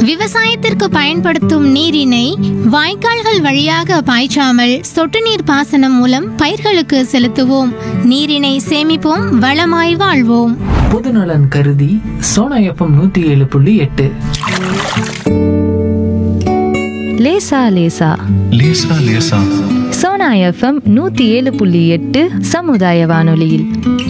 விவசாயத்திற்கு பயன்படுத்தும் நீரினை வாய்க்கால்கள் வழியாக பாய்ச்சாமல் சொட்டு நீர் பாசனம் மூலம் பயிர்களுக்கு செலுத்துவோம் நீரினை சேமிப்போம் வளமாய் வாழ்வோம் பொதுநலன் கருதி சோனா எஃப்எம் நூத்தி ஏழு புள்ளி எட்டு லேசா லேசா லேசா லேசா சோனா எஃப்எம் நூத்தி ஏழு புள்ளி எட்டு சமுதாய வானொலியில்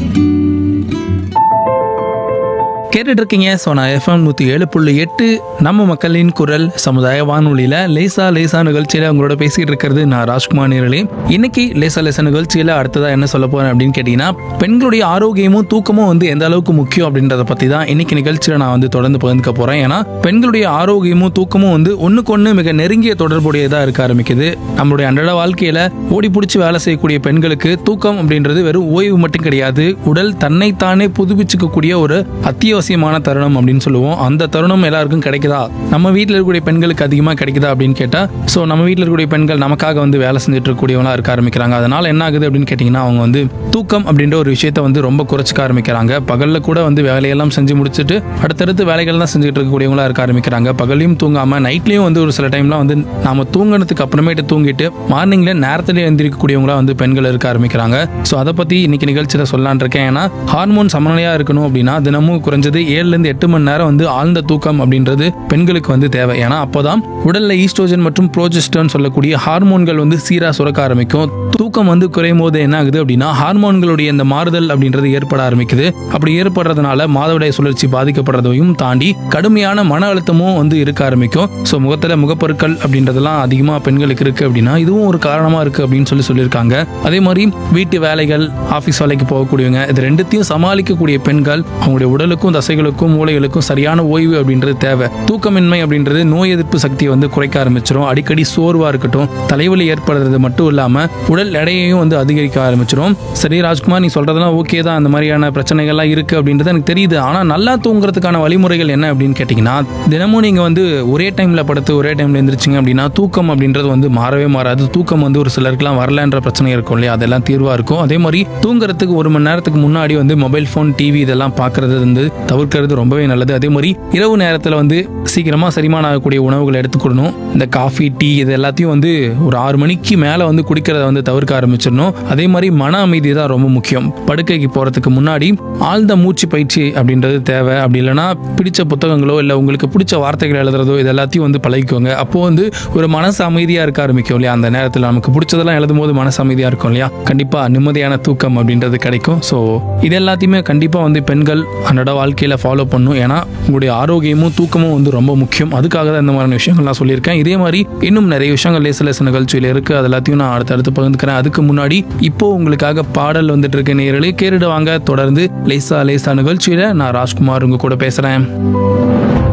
கேட்டுட்டு இருக்கீங்க சோனா எஃப்எம் நூற்றி ஏழு புள்ளி எட்டு நம்ம மக்களின் குரல் சமுதாய வானொலியில் லேசா லேசா நிகழ்ச்சியில் உங்களோட பேசிட்டு இருக்கிறது நான் ராஜ்குமார் நேரலே இன்னைக்கு லேசா லேசா நிகழ்ச்சியில் அடுத்ததா என்ன சொல்ல போறேன் அப்படின்னு கேட்டிங்கன்னா பெண்களுடைய ஆரோக்கியமும் தூக்கமும் வந்து எந்த அளவுக்கு முக்கியம் அப்படின்றத பற்றி தான் இன்னைக்கு நிகழ்ச்சியில் நான் வந்து தொடர்ந்து பகிர்ந்துக்க போகிறேன் ஏன்னா பெண்களுடைய ஆரோக்கியமும் தூக்கமும் வந்து ஒன்றுக்கு ஒன்று மிக நெருங்கிய தொடர்புடையதாக இருக்க ஆரம்பிக்குது நம்மளுடைய அன்றாட வாழ்க்கையில் ஓடி பிடிச்சி வேலை செய்யக்கூடிய பெண்களுக்கு தூக்கம் அப்படின்றது வெறும் ஓய்வு மட்டும் கிடையாது உடல் தன்னைத்தானே புதுப்பிச்சுக்கக்கூடிய ஒரு அத்தியாவசியமான தருணம் அப்படின்னு சொல்லுவோம் அந்த தருணம் எல்லாருக்கும் கிடைக்குதா நம்ம வீட்டில் இருக்கக்கூடிய பெண்களுக்கு அதிகமாக கிடைக்குதா அப்படின்னு கேட்டால் ஸோ நம்ம வீட்டில் இருக்கக்கூடிய பெண்கள் நமக்காக வந்து வேலை செஞ்சுட்டு இருக்கக்கூடியவங்களா இருக்க ஆரம்பிக்கிறாங்க அதனால என்ன ஆகுது அப்படின்னு கேட்டிங்கன்னா அவங்க வந்து தூக்கம் அப்படின்ற ஒரு விஷயத்த வந்து ரொம்ப குறைச்சிக்க ஆரம்பிக்கிறாங்க பகலில் கூட வந்து வேலையெல்லாம் செஞ்சு முடிச்சுட்டு அடுத்தடுத்து வேலைகள் தான் செஞ்சுட்டு இருக்கக்கூடியவங்களா இருக்க ஆரம்பிக்கிறாங்க பகலையும் தூங்காம நைட்லேயும் வந்து ஒரு சில டைம்லாம் வந்து நாம தூங்கினதுக்கு அப்புறமேட்டு தூங்கிட்டு மார்னிங்ல நேரத்திலே எழுந்திருக்கக்கூடியவங்களா வந்து பெண்கள் இருக்க ஆரம்பிக்கிறாங்க ஸோ அதை பத்தி இன்னைக்கு நிகழ்ச்சியில் சொல்லலான் இருக்கேன் ஏன்னா ஹார்மோன் சமநிலையா இருக்கணும் அப்படின்னா தினமும் குறைஞ்சது ஏழுல இருந்து எட்டு மணி நேரம் வந்து ஆழ்ந்த தூக்கம் அப்படின்றது பெண்களுக்கு வந்து தேவை ஏன்னா அப்போதான் உடல்ல ஈஸ்ட்ரோஜன் மற்றும் ப்ரோஜெஸ்டர்னு சொல்லக்கூடிய ஹார்மோன்கள் வந்து சீரா சுரக்க ஆரம்பிக்கும் தூக்கம் வந்து குறையும் போது என்ன ஆகுது அப்படின்னா ஹார்மோன்களுடைய இந்த மாறுதல் அப்படின்றது ஏற்பட ஆரம்பிக்குது அப்படி ஏற்படுறதுனால மாதவிடாய் சுழற்சி பாதிக்கப்படுறதையும் தாண்டி கடுமையான மன அழுத்தமும் வந்து இருக்க ஆரம்பிக்கும் ஸோ முகத்துல முகப்பொருட்கள் அப்படின்றதெல்லாம் அதிகமாக பெண்களுக்கு இருக்கு அப்படின்னா இதுவும் ஒரு காரணமா இருக்கு அப்படின்னு சொல்லி சொல்லியிருக்காங்க அதே மாதிரி வீட்டு வேலைகள் ஆஃபீஸ் வேலைக்கு போகக்கூடியவங்க இது ரெண்டுத்தையும் சமாளிக்கக்கூடிய பெண்கள் அவங்களுடைய உடலுக்கும் தசைகளுக்கும் மூளைகளுக்கும் சரியான ஓய்வு அப்படின்றது தேவை தூக்கமின்மை அப்படின்றது நோய் எதிர்ப்பு சக்தியை வந்து குறைக்க ஆரம்பிச்சிடும் அடிக்கடி சோர்வா இருக்கட்டும் தலைவலி ஏற்படுறது மட்டும் இல்லாம உடல் எடையையும் வந்து அதிகரிக்க ஆரம்பிச்சிடும் சரி ராஜ்குமார் நீ சொல்றதெல்லாம் ஓகே தான் அந்த மாதிரியான பிரச்சனைகள்லாம் இருக்கு அப்படின்றது எனக்கு தெரியுது ஆனா நல்லா தூங்குறதுக்கான வழிமுறைகள் என்ன அப்படின்னு கேட்டிங்கன்னா தினமும் நீங்க வந்து ஒரே டைம்ல படுத்து ஒரே டைம்ல எந்திரிச்சிங்க அப்படின்னா தூக்கம் அப்படின்றது வந்து மாறவே மாறாது தூக்கம் வந்து ஒரு சிலருக்குலாம் வரலன்ற பிரச்சனை இருக்கும் இல்லையா அதெல்லாம் தீர்வா இருக்கும் அதே மாதிரி தூங்குறதுக்கு ஒரு மணி நேரத்துக்கு முன்னாடி வந்து மொபைல் ஃபோன் டிவி இதெல்லாம் பார்க்கறது வந்து தவிர்க்கிறது ரொம்பவே நல்லது அதே மாதிரி இரவு நேரத்தில் வந்து சீக்கிரமா செரிமானம் ஆகக்கூடிய உணவுகளை எடுத்துக்கொள்ளணும் இந்த காஃபி டீ இது எல்லாத்தையும் வந்து ஒரு ஆறு மணிக்கு மேலே வந்து குடிக்கிறத வந்து தவிர்க்க ஆரம்பிச்சிடணும் அதே மாதிரி மன அமைதி தான் ரொம்ப முக்கியம் படுக்கைக்கு போகிறதுக்கு முன்னாடி ஆழ்ந்த மூச்சு பயிற்சி அப்படின்றது தேவை அப்படி இல்லைன்னா பிடிச்ச புத்தகங்களோ இல்லை உங்களுக்கு பிடிச்ச வார்த்தைகள் எழுதுறதோ இது எல்லாத்தையும் வந்து பழகிக்கோங்க அப்போ வந்து ஒரு மனசு அமைதியாக இருக்க ஆரம்பிக்கும் இல்லையா அந்த நேரத்தில் நமக்கு பிடிச்சதெல்லாம் எழுதும் போது மனசு அமைதியாக இருக்கும் இல்லையா கண்டிப்பாக நிம்மதியான தூக்கம் அப்படின்றது கிடைக்கும் ஸோ இது எல்லாத்தையுமே கண்டிப்பாக வந்து பெண்கள் அன்றாட வாழ்க்கையில் ஃபாலோ பண்ணும் ஏன்னா உங்களுடைய ஆரோக்கியமும் தூக்கமும் வந்து ரொம்ப முக்கியம் அதுக்காக தான் இந்த மாதிரியான விஷயங்கள் நான் சொல்லியிருக்கேன் இதே மாதிரி இன்னும் நிறைய விஷயங்கள் லேச லேச நிகழ்ச்சியில் இருக்குது அது எல்லாத்தையும் நான் அடுத்தடுத்து பகிர்ந்துக்கிறேன் அதுக்கு முன்னாடி இப்போ உங்களுக்காக பாடல் வந்துட்டு இருக்க நேரலே கேட்டுட்டு வாங்க தொடர்ந்து லேசா லேசா நிகழ்ச்சியில் நான் ராஜ்குமார் உங்க கூட பேசுகிறேன்